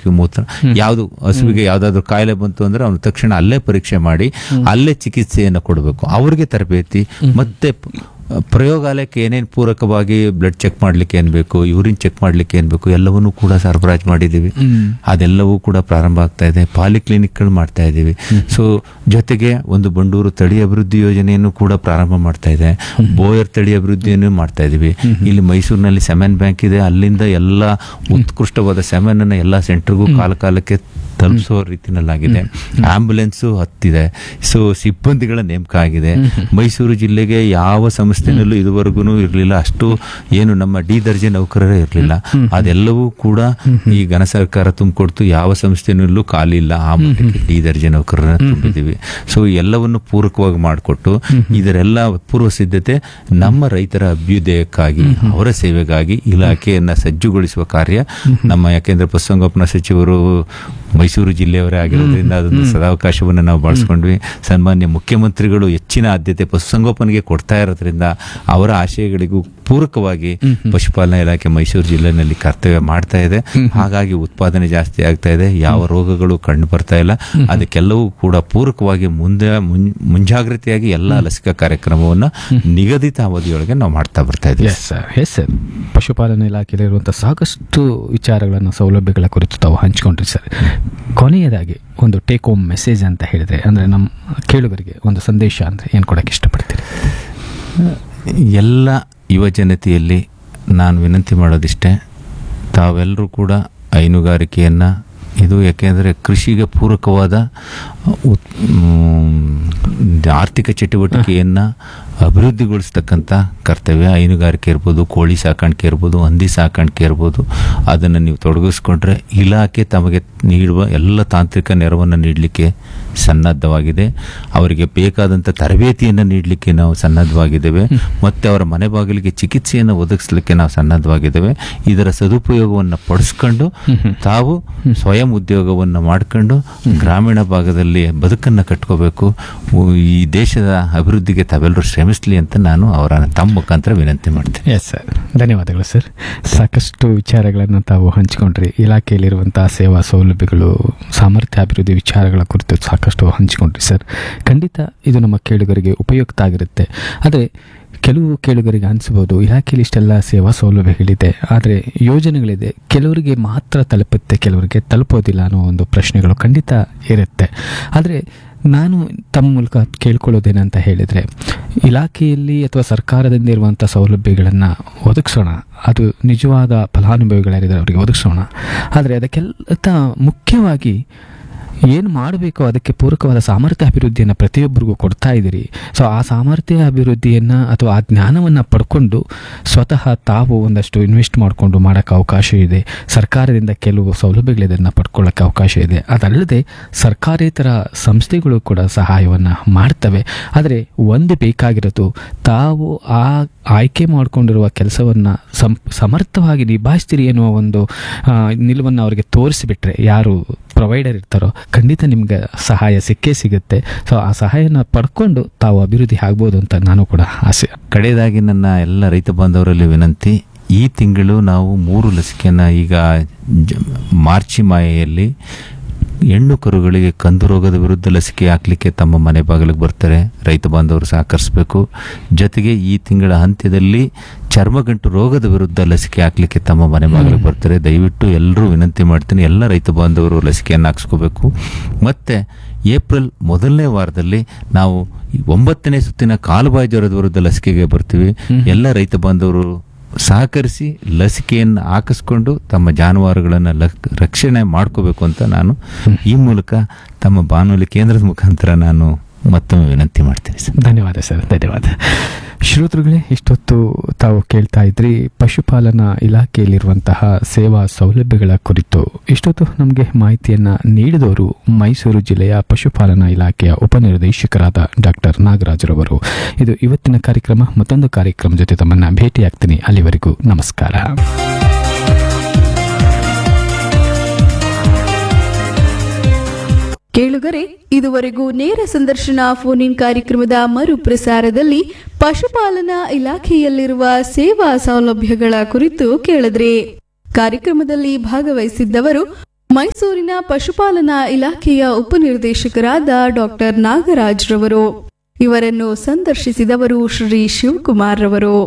ಮೂತ್ರ ಯಾವುದು ಹಸುವಿಗೆ ಯಾವ್ದಾದ್ರು ಕಾಯಿಲೆ ಬಂತು ಅಂದ್ರೆ ಅವನು ತಕ್ಷಣ ಅಲ್ಲೇ ಪರೀಕ್ಷೆ ಮಾಡಿ ಅಲ್ಲೇ ಚಿಕಿತ್ಸೆಯನ್ನು ಕೊಡಬೇಕು ಅವ್ರಿಗೆ ತರಬೇತಿ ಮತ್ತೆ ಪ- ಪ್ರಯೋಗಾಲಯಕ್ಕೆ ಏನೇನು ಪೂರಕವಾಗಿ ಬ್ಲಡ್ ಚೆಕ್ ಮಾಡ್ಲಿಕ್ಕೆ ಏನ್ ಬೇಕು ಯೂರಿನ್ ಚೆಕ್ ಮಾಡ್ಲಿಕ್ಕೆ ಏನ್ ಬೇಕು ಎಲ್ಲವನ್ನೂ ಕೂಡ ಸರಬರಾಜು ಮಾಡಿದ್ದೀವಿ ಅದೆಲ್ಲವೂ ಕೂಡ ಪ್ರಾರಂಭ ಆಗ್ತಾ ಇದೆ ಪಾಲಿಕ್ಲಿನಿಕ್ಗಳು ಮಾಡ್ತಾ ಇದ್ದೀವಿ ಸೊ ಜೊತೆಗೆ ಒಂದು ಬಂಡೂರು ತಳಿ ಅಭಿವೃದ್ಧಿ ಯೋಜನೆಯನ್ನು ಕೂಡ ಪ್ರಾರಂಭ ಮಾಡ್ತಾ ಇದೆ ಬೋಯರ್ ತಳಿ ಅಭಿವೃದ್ಧಿಯನ್ನು ಮಾಡ್ತಾ ಇದೀವಿ ಇಲ್ಲಿ ಮೈಸೂರಿನಲ್ಲಿ ಸೆಮೆನ್ ಬ್ಯಾಂಕ್ ಇದೆ ಅಲ್ಲಿಂದ ಎಲ್ಲ ಉತ್ಕೃಷ್ಟವಾದ ಸೆಮೆನ್ ಅನ್ನ ಎಲ್ಲ ಸೆಂಟರ್ಗೂ ಕಾಲ ಕಾಲಕ್ಕೆ ತಲುಪಿಸೋ ರೀತಿನಲ್ಲಾಗಿದೆ ಆಂಬುಲೆನ್ಸು ಹತ್ತಿದೆ ಸೊ ಸಿಬ್ಬಂದಿಗಳ ನೇಮಕ ಆಗಿದೆ ಮೈಸೂರು ಜಿಲ್ಲೆಗೆ ಯಾವ ಸಂಸ್ಥೆನಲ್ಲೂ ಇದುವರೆಗೂ ಇರಲಿಲ್ಲ ಅಷ್ಟು ಏನು ನಮ್ಮ ಡಿ ದರ್ಜೆ ನೌಕರರೇ ಇರಲಿಲ್ಲ ಅದೆಲ್ಲವೂ ಕೂಡ ಈ ಘನ ಸರ್ಕಾರ ತುಂಬಿಕೊಡ್ತು ಯಾವ ಸಂಸ್ಥೆನಲ್ಲೂ ಖಾಲಿ ಇಲ್ಲ ಆ ಮಟ್ಟಕ್ಕೆ ಡಿ ದರ್ಜೆ ನೌಕರರನ್ನ ತುಂಬಿದ್ದೀವಿ ಸೊ ಎಲ್ಲವನ್ನು ಪೂರಕವಾಗಿ ಮಾಡಿಕೊಟ್ಟು ಇದರೆಲ್ಲ ಪೂರ್ವ ಸಿದ್ಧತೆ ನಮ್ಮ ರೈತರ ಅಭ್ಯುದಯಕ್ಕಾಗಿ ಅವರ ಸೇವೆಗಾಗಿ ಇಲಾಖೆಯನ್ನ ಸಜ್ಜುಗೊಳಿಸುವ ಕಾರ್ಯ ನಮ್ಮ ಯಾಕೆಂದ್ರೆ ಪಶುಸಂಗೋಪನಾ ಸಚಿವರು ಮೈಸೂರು ಜಿಲ್ಲೆಯವರೇ ಆಗಿರೋದ್ರಿಂದ ಅದೊಂದು ಸದಾವಕಾಶವನ್ನು ನಾವು ಬಳಸ್ಕೊಂಡ್ವಿ ಸನ್ಮಾನ್ಯ ಮುಖ್ಯಮಂತ್ರಿಗಳು ಹೆಚ್ಚಿನ ಆದ್ಯತೆ ಪಶುಸಂಗೋಪನೆಗೆ ಕೊಡ್ತಾ ಇರೋದ್ರಿಂದ ಅವರ ಆಶಯಗಳಿಗೂ ಪೂರಕವಾಗಿ ಪಶುಪಾಲನಾ ಇಲಾಖೆ ಮೈಸೂರು ಜಿಲ್ಲೆನಲ್ಲಿ ಕರ್ತವ್ಯ ಮಾಡ್ತಾ ಇದೆ ಹಾಗಾಗಿ ಉತ್ಪಾದನೆ ಜಾಸ್ತಿ ಆಗ್ತಾ ಇದೆ ಯಾವ ರೋಗಗಳು ಕಂಡು ಬರ್ತಾ ಇಲ್ಲ ಅದಕ್ಕೆಲ್ಲವೂ ಕೂಡ ಪೂರಕವಾಗಿ ಮುಂದೆ ಮುನ್- ಮುಂಜಾಗ್ರತೆಯಾಗಿ ಎಲ್ಲ ಲಸಿಕಾ ಕಾರ್ಯಕ್ರಮವನ್ನು ನಿಗದಿತ ಅವಧಿಯೊಳಗೆ ನಾವು ಮಾಡ್ತಾ ಬರ್ತಾ ಇದ್ದೀವಿ ಎಸ್ ಸರ್ ಎಸ್ ಸರ್ ಪಶುಪಾಲನಾ ಇಲಾಖೆಯಲ್ಲಿರುವಂಥ ಸಾಕಷ್ಟು ವಿಚಾರಗಳನ್ನು ಸೌಲಭ್ಯಗಳ ಕುರಿತು ತಾವು ಹಂಚ್ಕೊಂಡ್ರಿ ಸರ್ ಕೊನೆಯದಾಗಿ ಒಂದು ಟೇಕ್ ಹೋಮ್ ಮೆಸೇಜ್ ಅಂತ ಹೇಳಿದ್ರೆ ಅಂದರೆ ನಮ್ಮ ಕೇಳುಗರಿಗೆ ಒಂದು ಸಂದೇಶ ಅಂದರೆ ಏನು ಕೊಡೋಕ್ಕೆ ಇಷ್ಟಪಡ್ತೀರಿ ಎಲ್ಲ ಯುವ ಜನತೆಯಲ್ಲಿ ನಾನು ವಿನಂತಿ ಮಾಡೋದಿಷ್ಟೇ ತಾವೆಲ್ಲರೂ ಕೂಡ ಹೈನುಗಾರಿಕೆಯನ್ನು ಇದು ಯಾಕೆಂದರೆ ಕೃಷಿಗೆ ಪೂರಕವಾದ ಉತ್- ಮ್, ಆರ್ಥಿಕ ಚಟುವಟಿಕೆಯನ್ನು ಅಭಿವೃದ್ಧಿಗೊಳಿಸ್ತಕ್ಕಂಥ ಕರ್ತವ್ಯ ಹೈನುಗಾರಿಕೆ ಇರ್ಬೋದು ಕೋಳಿ ಸಾಕಾಣಿಕೆ ಇರ್ಬೋದು ಹಂದಿ ಸಾಕಾಣಿಕೆ ಇರ್ಬೋದು ಅದನ್ನು ನೀವು ತೊಡಗಿಸ್ಕೊಂಡ್ರೆ ಇಲಾಖೆ ತಮಗೆ ನೀಡುವ ಎಲ್ಲ ತಾಂತ್ರಿಕ ನೆರವನ್ನು ನೀಡಲಿಕ್ಕೆ ಸನ್ನದ್ಧವಾಗಿದೆ ಅವರಿಗೆ ಬೇಕಾದಂಥ ತರಬೇತಿಯನ್ನು ನೀಡಲಿಕ್ಕೆ ನಾವು ಸನ್ನದ್ಧವಾಗಿದ್ದೇವೆ ಮತ್ತು ಅವರ ಮನೆ ಬಾಗಿಲಿಗೆ ಚಿಕಿತ್ಸೆಯನ್ನು ಒದಗಿಸಲಿಕ್ಕೆ ನಾವು ಸನ್ನದ್ಧವಾಗಿದ್ದೇವೆ ಇದರ ಸದುಪಯೋಗವನ್ನು ಪಡಿಸ್ಕೊಂಡು ತಾವು ಸ್ವಯಂ ಉದ್ಯೋಗವನ್ನು ಮಾಡ್ಕೊಂಡು ಗ್ರಾಮೀಣ ಭಾಗದಲ್ಲಿ ಬದುಕನ್ನು ಕಟ್ಕೋಬೇಕು ಉ- ಈ ದೇಶದ ಅಭಿವೃದ್ಧಿಗೆ ತಾವೆಲ್ಲರೂ ಶ್ರಮಿಸಲಿ ಅಂತ ನಾನು ಅವರ ತಮ್ಮ ಮುಖಾಂತರ ವಿನಂತಿ ಮಾಡ್ತೇನೆ ಎಸ್ ಸರ್ ಧನ್ಯವಾದಗಳು ಸರ್ ಸಾಕಷ್ಟು ವಿಚಾರಗಳನ್ನು ತಾವು ಹಂಚಿಕೊಂಡ್ರಿ ಇಲಾಖೆಯಲ್ಲಿರುವಂತಹ ಸೇವಾ ಸೌಲಭ್ಯಗಳು ಸಾಮರ್ಥ್ಯ ಅಭಿವೃದ್ಧಿ ವಿಚಾರಗಳ ಕುರಿತು ಸಾಕಷ್ಟು ಹಂಚಿಕೊಂಡ್ರಿ ಸರ್ ಖಂಡಿತ ಇದು ನಮ್ಮ ಕೇಳುಗರಿಗೆ ಉಪಯುಕ್ತ ಆಗಿರುತ್ತೆ ಆದರೆ ಕೆಲವು ಕೇಳುಗರಿಗೆ ಅನಿಸ್ಬೋದು ಇಲಾಖೆಯಲ್ಲಿ ಇಷ್ಟೆಲ್ಲ ಸೇವಾ ಸೌಲಭ್ಯಗಳಿದೆ ಆದರೆ ಯೋಜನೆಗಳಿದೆ ಕೆಲವರಿಗೆ ಮಾತ್ರ ತಲುಪುತ್ತೆ ಕೆಲವರಿಗೆ ತಲುಪೋದಿಲ್ಲ ಅನ್ನೋ ಒಂದು ಪ್ರಶ್ನೆಗಳು ಖಂಡಿತ ಇರುತ್ತೆ ಆದರೆ ನಾನು ತಮ್ಮ ಮೂಲಕ ಕೇಳ್ಕೊಳ್ಳೋದೇನಂತ ಹೇಳಿದರೆ ಇಲಾಖೆಯಲ್ಲಿ ಅಥವಾ ಸರ್ಕಾರದಿಂದ ಇರುವಂಥ ಸೌಲಭ್ಯಗಳನ್ನು ಒದಗಿಸೋಣ ಅದು ನಿಜವಾದ ಫಲಾನುಭವಿಗಳಿದ್ದಾರೆ ಅವರಿಗೆ ಒದಗಿಸೋಣ ಆದರೆ ಅದಕ್ಕೆಲ್ಲ ಮುಖ್ಯವಾಗಿ ಏನು ಮಾಡಬೇಕು ಅದಕ್ಕೆ ಪೂರಕವಾದ ಸಾಮರ್ಥ್ಯ ಅಭಿವೃದ್ಧಿಯನ್ನು ಪ್ರತಿಯೊಬ್ಬರಿಗೂ ಕೊಡ್ತಾ ಇದ್ದೀರಿ ಸೊ ಆ ಸಾಮರ್ಥ್ಯ ಅಭಿವೃದ್ಧಿಯನ್ನು ಅಥವಾ ಆ ಜ್ಞಾನವನ್ನು ಪಡ್ಕೊಂಡು ಸ್ವತಃ ತಾವು ಒಂದಷ್ಟು ಇನ್ವೆಸ್ಟ್ ಮಾಡಿಕೊಂಡು ಮಾಡೋಕ್ಕೆ ಅವಕಾಶ ಇದೆ ಸರ್ಕಾರದಿಂದ ಕೆಲವು ಸೌಲಭ್ಯಗಳಿದನ್ನು ಪಡ್ಕೊಳ್ಳೋಕ್ಕೆ ಅವಕಾಶ ಇದೆ ಅದಲ್ಲದೆ ಸರ್ಕಾರೇತರ ಸಂಸ್ಥೆಗಳು ಕೂಡ ಸಹಾಯವನ್ನು ಮಾಡ್ತವೆ ಆದರೆ ಒಂದು ಬೇಕಾಗಿರೋದು ತಾವು ಆ ಆಯ್ಕೆ ಮಾಡಿಕೊಂಡಿರುವ ಕೆಲಸವನ್ನು ಸಂ ಸಮರ್ಥವಾಗಿ ನಿಭಾಯಿಸ್ತೀರಿ ಎನ್ನುವ ಒಂದು ಆ, ನಿಲುವನ್ನು ಅವರಿಗೆ ತೋರಿಸಿಬಿಟ್ರೆ ಯಾರು ಪ್ರೊವೈಡರ್ ಇರ್ತಾರೋ ಖಂಡಿತ ನಿಮ್ಗೆ ಸಹಾಯ ಸಿಕ್ಕೇ ಸಿಗುತ್ತೆ ಸೊ ಆ ಸಹಾಯನ ಪಡ್ಕೊಂಡು ತಾವು ಅಭಿವೃದ್ಧಿ ಆಗ್ಬೋದು ಅಂತ ನಾನು ಕೂಡ ಆಸೆ ಕಡೆಯದಾಗಿ ನನ್ನ ಎಲ್ಲ ರೈತ ಬಾಂಧವರಲ್ಲಿ ವಿನಂತಿ ಈ ತಿಂಗಳು ನಾವು ಮೂರು ಲಸಿಕೆಯನ್ನು ಈಗ ಜ- ಮಾರ್ಚಿ ಮಾಯೆಯಲ್ಲಿ ಹೆಣ್ಣು ಕರುಗಳಿಗೆ ಕಂದು ರೋಗದ ವಿರುದ್ಧ ಲಸಿಕೆ ಹಾಕಲಿಕ್ಕೆ ತಮ್ಮ ಮನೆ ಬಾಗಿಲಿಗೆ ಬರ್ತಾರೆ ರೈತ ಬಾಂಧವರು ಸಹಕರಿಸಬೇಕು ಜೊತೆಗೆ ಈ ತಿಂಗಳ ಅಂತ್ಯದಲ್ಲಿ ಚರ್ಮಗಂಟು ರೋಗದ ವಿರುದ್ಧ ಲಸಿಕೆ ಹಾಕಲಿಕ್ಕೆ ತಮ್ಮ ಮನೆ ಬಾಗಿಲಿಗೆ ಬರ್ತಾರೆ ದಯವಿಟ್ಟು ಎಲ್ಲರೂ ವಿನಂತಿ ಮಾಡ್ತೀನಿ ಎಲ್ಲ ರೈತ ಬಾಂಧವರು ಲಸಿಕೆಯನ್ನು ಹಾಕ್ಸ್ಕೋಬೇಕು ಮತ್ತೆ ಏಪ್ರಿಲ್ ಮೊದಲನೇ ವಾರದಲ್ಲಿ ನಾವು ಈ ಒಂಬತ್ತನೇ ಸುತ್ತಿನ ಕಾಲುಬಾಯಿ ಜ್ವರದ ವಿರುದ್ಧ ಲಸಿಕೆಗೆ ಬರ್ತೀವಿ ಎಲ್ಲ ರೈತ ಬಾಂಧವರು ಸಹಕರಿಸಿ ಲಸಿಕೆಯನ್ನು ಹಾಕಿಸ್ಕೊಂಡು ತಮ್ಮ ಜಾನುವಾರುಗಳನ್ನು ಲಕ್- ರಕ್ಷಣೆ ಮಾಡ್ಕೋಬೇಕು ಅಂತ ನಾನು ಈ ಮೂಲಕ ತಮ್ಮ ಬಾನುಲಿ ಕೇಂದ್ರದ ಮುಖಾಂತರ ನಾನು ಮತ್ತೊಮ್ಮೆ ವಿನಂತಿ ಮಾಡ್ತೀನಿ ಸರ್ ಧನ್ಯವಾದ ಸರ್ ಧನ್ಯವಾದ ಶ್ರೋತೃಗಳೇ ಇಷ್ಟೊತ್ತು ತಾವು ಕೇಳ್ತಾ ಇದ್ರಿ ಪಶುಪಾಲನಾ ಇಲಾಖೆಯಲ್ಲಿರುವಂತಹ ಸೇವಾ ಸೌಲಭ್ಯಗಳ ಕುರಿತು ಇಷ್ಟೊತ್ತು ನಮಗೆ ಮಾಹಿತಿಯನ್ನು ನೀಡಿದವರು ಮೈಸೂರು ಜಿಲ್ಲೆಯ ಪಶುಪಾಲನಾ ಇಲಾಖೆಯ ಉಪನಿರ್ದೇಶಕರಾದ ಡಾಕ್ಟರ್ ನಾಗರಾಜರವರು ಇದು ಇವತ್ತಿನ ಕಾರ್ಯಕ್ರಮ ಮತ್ತೊಂದು ಕಾರ್ಯಕ್ರಮ ಜೊತೆ ತಮ್ಮನ್ನ ಭೇಟಿಯಾಗ್ತೀನಿ ಅಲ್ಲಿವರೆಗೂ ನಮಸ್ಕಾರ ಕೇಳುಗರೆ ಇದುವರೆಗೂ ನೇರ ಸಂದರ್ಶನ ಫೋನ್ ಇನ್ ಕಾರ್ಯಕ್ರಮದ ಮರುಪ್ರಸಾರದಲ್ಲಿ ಪಶುಪಾಲನಾ ಇಲಾಖೆಯಲ್ಲಿರುವ ಸೇವಾ ಸೌಲಭ್ಯಗಳ ಕುರಿತು ಕೇಳಿದ್ರಿ ಕಾರ್ಯಕ್ರಮದಲ್ಲಿ ಭಾಗವಹಿಸಿದ್ದವರು ಮೈಸೂರಿನ ಪಶುಪಾಲನಾ ಇಲಾಖೆಯ ಉಪನಿರ್ದೇಶಕರಾದ ಡಾಕ್ಟರ್ ನಾಗರಾಜ್ ರವರು ಇವರನ್ನು ಸಂದರ್ಶಿಸಿದವರು ಶ್ರೀ ಶಿವಕುಮಾರ್ ರವರು